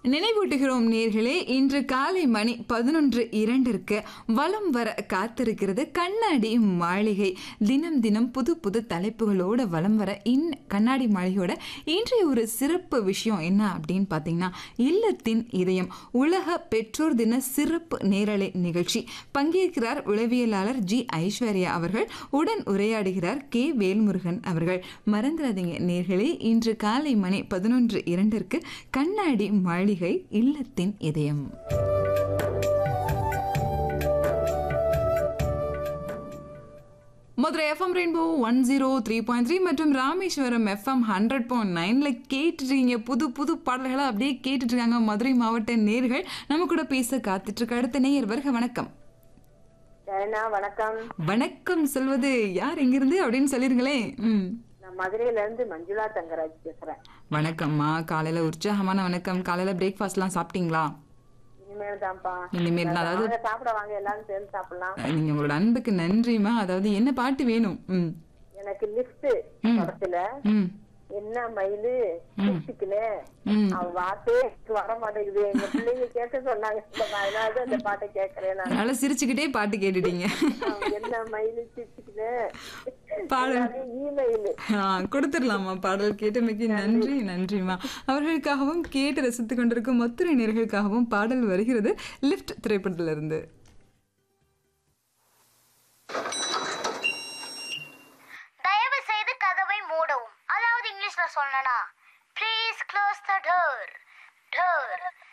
நினைவூட்டுகிறோம் நேர்களே இன்று காலை மணி பதினொன்று இரண்டிற்கு வலம் வர காத்திருக்கிறது கண்ணாடி மாளிகை தினம் தினம் புது புது தலைப்புகளோட வலம் வர இன் கண்ணாடி மாளிகையோட இன்றைய ஒரு சிறப்பு விஷயம் என்ன அப்படின்னு பார்த்தீங்கன்னா இல்லத்தின் இதயம் உலக பெற்றோர் தின சிறப்பு நேரலை நிகழ்ச்சி பங்கேற்கிறார் உளவியலாளர் ஜி ஐஸ்வர்யா அவர்கள் உடன் உரையாடுகிறார் கே வேல்முருகன் அவர்கள் மறந்துடாதீங்க நேர்களே இன்று காலை மணி பதினொன்று இரண்டிற்கு கண்ணாடி மாளிகை இல்லத்தின் இதயம் Madurai FM Rainbow one zero three point three மற்றும் ராமேஸ்வரம் எஃப்எம் ஹண்ட்ரட் பாயிண்ட் நைன்ல கேட்டுருக்கீங்க புது புது பாடல்களை அப்படியே கேட்டுட்டு இருக்காங்க மதுரை மாவட்ட நேர்கள் நம்ம கூட பேச காத்துட்டு இருக்க அடுத்த நேயர் வருக வணக்கம் சரிண்ணா வணக்கம் வணக்கம் சொல்வது யார் எங்கிருந்து அப்படின்னு சொல்லிருங்களே ம் நான் மதுரையில இருந்து மஞ்சுளா தங்கராஜ் பேசுறேன் வணக்கம்மா காலையில உற்சாகமான வணக்கம் காலையில பிரேக்ஃபாஸ்ட்லாம் சாப்பிட்டீங்களா இனிமேல் தான்ப்பா இனிமேல் தான், அதாவது வாங்க சாப்பிட வாங்க எல்லாரும் சேர்ந்து சாப்பிடலாம் நீங்க உங்களோட அன்புக்கு நன்றிமா அதாவது என்ன பாட்டு வேணும் ம் எனக்கு லிஃப்ட் படத்துல ம் என்ன மயிலு சிரிச்சுக்கல ம் அவ வார்த்தையே எனக்கு வர மாட்டேங்குது எங்க பிள்ளைங்க கேட்க சொன்னாங்க இந்த அதனாலதான் இந்த பாட்டை கேட்கறேன் நான் அதனால சிரிச்சுக்கிட்டே பாட்டு கேட்டுட்டீங்க அவ என்ன மயிலு சிரிச்சுக்கல பாடல் இமெயில் ஆ, கொடுத்துடலாமா பாடல் கேட்டமைக்கு நன்றி நன்றிமா அவர்களுக்காகவும் கேட்டு ரசித்துக் கொண்டிருக்கும் மொத்த நேர்களுக்காகவும் பாடல் வருகிறது லிஃப்ட் திரைப்படத்திலிருந்து தயவு செய்து கதவை மூடவும் அதாவது இங்கிலீஷ்ல சொல்லனா please close the door door